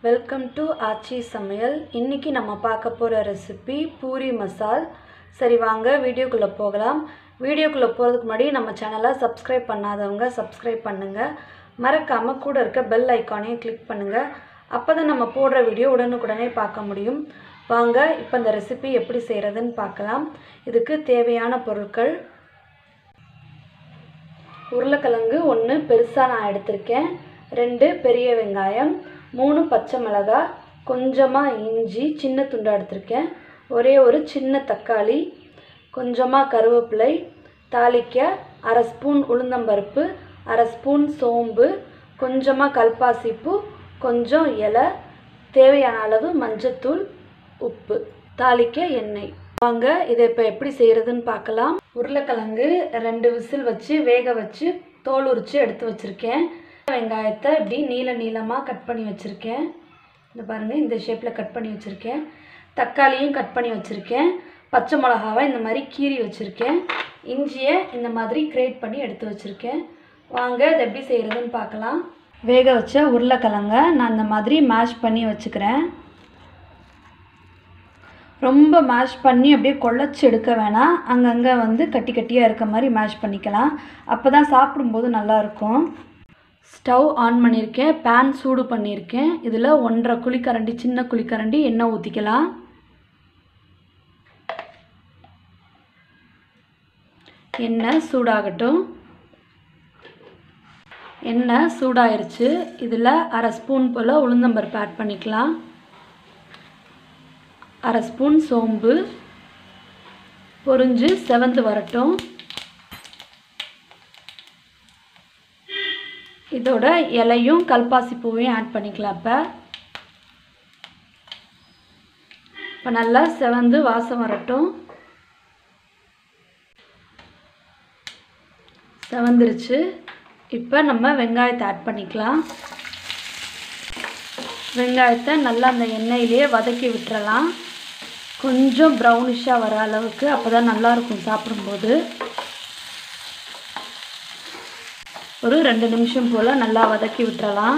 welcome to ஆச்சி சமையல் இன்றைக்கி நம்ம பார்க்க போகிற ரெசிபி பூரி மசால் சரி வாங்க வீடியோக்குள்ளே போகலாம் வீடியோக்குள்ளே போகிறதுக்கு முன்னாடி நம்ம சேனலை சப்ஸ்கிரைப் பண்ணாதவங்க சப்ஸ்கிரைப் பண்ணுங்கள் மறக்காமல் கூட இருக்க பெல் ஐக்கானையும் கிளிக் பண்ணுங்கள் அப்போ தான் நம்ம போடுற வீடியோ உடனுக்குடனே பார்க்க முடியும் வாங்க இப்போ இந்த ரெசிபி எப்படி செய்கிறதுன்னு பார்க்கலாம் இதுக்கு தேவையான பொருட்கள் உருளைக்கிழங்கு ஒன்று பெருசாக நான் எடுத்திருக்கேன் ரெண்டு பெரிய வெங்காயம் மூணு பச்சை மிளகாய் கொஞ்சமாக இஞ்சி சின்ன துண்டா எடுத்திருக்கேன் ஒரே ஒரு சின்ன தக்காளி கொஞ்சமாக கருவேப்பிலை தாளிக்க அரை ஸ்பூன் உளுந்தம்பருப்பு அரை ஸ்பூன் சோம்பு கொஞ்சமாக கல்பாசிப்பூ கொஞ்சம் இலை தேவையான அளவு மஞ்சத்தூள் உப்பு தாளிக்க எண்ணெய் வாங்க இதை இப்போ எப்படி செய்கிறதுன்னு பார்க்கலாம் உருளைக்கிழங்கு ரெண்டு விசில் வச்சு வேக வச்சு தோல் உரித்து எடுத்து வச்சுருக்கேன் வெங்காயத்தை இப்படி நீள நீளமாக கட் பண்ணி வச்சுருக்கேன் இந்த பாருங்கள் இந்த ஷேப்பில் கட் பண்ணி வச்சுருக்கேன் தக்காளியும் கட் பண்ணி வச்சுருக்கேன் பச்சை மிளகாவை இந்த மாதிரி கீறி வச்சுருக்கேன் இஞ்சியை இந்த மாதிரி கிரேட் பண்ணி எடுத்து வச்சுருக்கேன் வாங்க இதை எப்படி செய்கிறதுன்னு பார்க்கலாம் வேக வச்ச உருளைக்கிழங்க நான் இந்த மாதிரி மேஷ் பண்ணி வச்சுக்கிறேன் ரொம்ப மேஷ் பண்ணி அப்படியே குழச்சி எடுக்க வேணாம் அங்கங்கே வந்து கட்டி கட்டியாக இருக்க மாதிரி மேஷ் பண்ணிக்கலாம் அப்போ தான் சாப்பிடும்போது நல்லாயிருக்கும் ஸ்டவ் ஆன் பண்ணியிருக்கேன் பேன் சூடு பண்ணியிருக்கேன் இதில் ஒன்றரை குழிக்கரண்டி சின்ன குழிக்கரண்டி எண்ணெய் ஊற்றிக்கலாம் எண்ணெய் சூடாகட்டும் எண்ணெய் சூடாயிருச்சு இதில் அரை ஸ்பூன் போல் உளுந்தம்பருப்பு ஆட் பண்ணிக்கலாம் அரை ஸ்பூன் சோம்பு பொரிஞ்சு செவந்து வரட்டும் இதோட இலையும் கல்பாசி பூவையும் ஆட் பண்ணிக்கலாம் இப்போ இப்போ நல்லா செவந்து வாசம் வரட்டும் செவந்துருச்சு இப்போ நம்ம வெங்காயத்தை ஆட் பண்ணிக்கலாம் வெங்காயத்தை நல்லா அந்த எண்ணெயிலேயே வதக்கி விட்டுறலாம் கொஞ்சம் ப்ரௌனிஷாக வர அளவுக்கு அப்போ தான் நல்லாயிருக்கும் சாப்பிடும்போது ஒரு ரெண்டு நிமிஷம் போல் நல்லா வதக்கி விட்டுறலாம்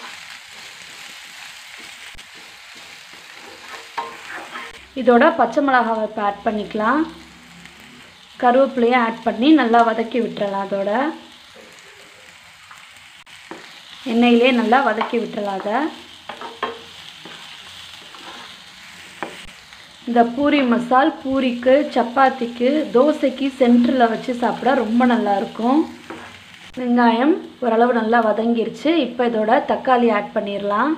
இதோட பச்சை மிளகாவை இப்போ ஆட் பண்ணிக்கலாம் கருவேப்பிலையும் ஆட் பண்ணி நல்லா வதக்கி விட்டுறலாம் அதோட எண்ணெயிலே நல்லா வதக்கி விட்டுறலாம் அதை இந்த பூரி மசால் பூரிக்கு சப்பாத்திக்கு தோசைக்கு சென்டரில் வச்சு சாப்பிட ரொம்ப நல்லாயிருக்கும் வெங்காயம் ஓரளவு நல்லா வதங்கிருச்சு இப்போ இதோட தக்காளி ஆட் பண்ணிடலாம்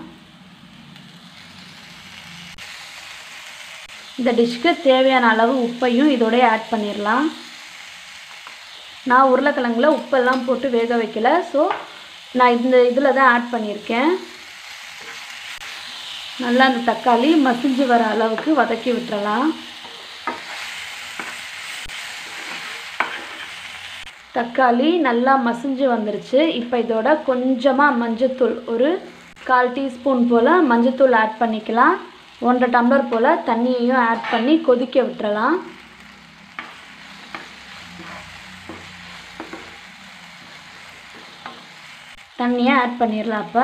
இந்த டிஷ்க்கு தேவையான அளவு உப்பையும் இதோட ஆட் பண்ணிடலாம் நான் உருளைக்கிழங்குல உப்பெல்லாம் போட்டு வேக வைக்கல ஸோ நான் இந்த இதில் தான் ஆட் பண்ணியிருக்கேன் நல்லா அந்த தக்காளி மசிஞ்சு வர அளவுக்கு வதக்கி விட்டுறலாம் தக்காளி நல்லா மசிஞ்சு வந்துருச்சு இப்போ இதோட கொஞ்சமாக மஞ்சத்தூள் ஒரு கால் டீஸ்பூன் போல் மஞ்சத்தூள் ஆட் பண்ணிக்கலாம் ஒன்றரை டம்ளர் போல் தண்ணியையும் ஆட் பண்ணி கொதிக்க விட்டுறலாம் தண்ணியை ஆட் பண்ணிடலாம் அப்போ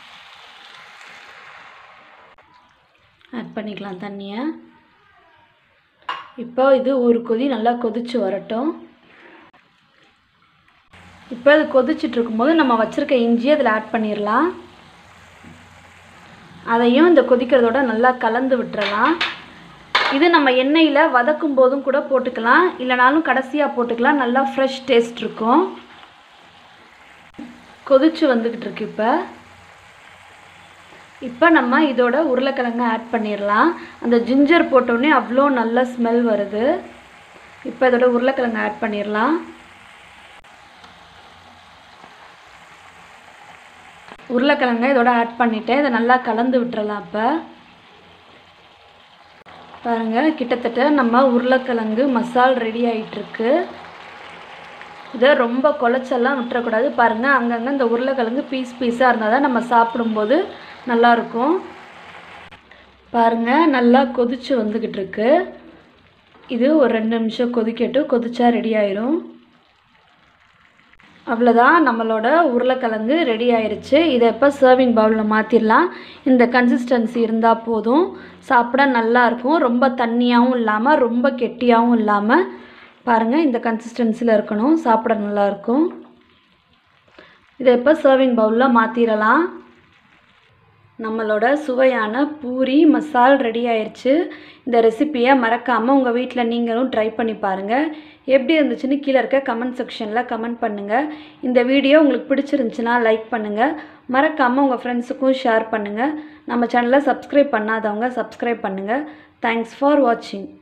ஆட் பண்ணிக்கலாம் தண்ணியை இப்போ இது ஒரு கொதி நல்லா கொதிச்சு வரட்டும் இப்போ இது கொதிச்சுட்டு இருக்கும்போது நம்ம வச்சுருக்க இஞ்சி அதில் ஆட் பண்ணிடலாம் அதையும் இந்த கொதிக்கிறதோட நல்லா கலந்து விட்டுறலாம் இது நம்ம எண்ணெயில் வதக்கும் போதும் கூட போட்டுக்கலாம் இல்லைனாலும் கடைசியாக போட்டுக்கலாம் நல்லா ஃப்ரெஷ் டேஸ்ட் இருக்கும் கொதிச்சு வந்துக்கிட்டு இருக்கு இப்போ இப்போ நம்ம இதோட உருளைக்கிழங்க ஆட் பண்ணிடலாம் அந்த ஜிஞ்சர் போட்டோடனே அவ்வளோ நல்ல ஸ்மெல் வருது இப்போ இதோட உருளைக்கிழங்கு ஆட் பண்ணிடலாம் உருளைக்கிழங்க இதோட ஆட் பண்ணிவிட்டேன் இதை நல்லா கலந்து விட்டுறலாம் இப்போ பாருங்கள் கிட்டத்தட்ட நம்ம உருளைக்கிழங்கு மசால் ரெடி ஆகிட்டுருக்கு இதை ரொம்ப குழச்செல்லாம் விட்டுறக்கூடாது பாருங்கள் அங்கங்கே இந்த உருளைக்கிழங்கு பீஸ் பீஸாக இருந்தால் தான் நம்ம சாப்பிடும்போது நல்லாயிருக்கும் பாருங்கள் நல்லா கொதிச்சு வந்துக்கிட்டு இருக்கு இது ஒரு ரெண்டு நிமிஷம் கொதிக்கட்டும் கொதிச்சா ரெடி ஆயிரும் அவ்வளோதான் நம்மளோட உருளைக்கிழங்கு ரெடி ஆயிருச்சு இதை இப்போ சர்விங் பவுலில் மாற்றிடலாம் இந்த கன்சிஸ்டன்சி இருந்தால் போதும் சாப்பிட நல்லா இருக்கும் ரொம்ப தண்ணியாகவும் இல்லாமல் ரொம்ப கெட்டியாகவும் இல்லாமல் பாருங்கள் இந்த கன்சிஸ்டன்சியில் இருக்கணும் சாப்பிட நல்லாயிருக்கும் இதை இப்போ சர்விங் பவுலில் மாற்றிடலாம் நம்மளோட சுவையான பூரி மசால் ரெடி ஆயிடுச்சு இந்த ரெசிப்பியை மறக்காமல் உங்கள் வீட்டில் நீங்களும் ட்ரை பண்ணி பாருங்கள் எப்படி இருந்துச்சுன்னு கீழே இருக்க கமெண்ட் செக்ஷனில் கமெண்ட் பண்ணுங்கள் இந்த வீடியோ உங்களுக்கு பிடிச்சிருந்துச்சுன்னா லைக் பண்ணுங்கள் மறக்காமல் உங்கள் ஃப்ரெண்ட்ஸுக்கும் ஷேர் பண்ணுங்கள் நம்ம சேனலை சப்ஸ்கிரைப் பண்ணாதவங்க சப்ஸ்கிரைப் பண்ணுங்கள் தேங்க்ஸ் ஃபார் வாட்சிங்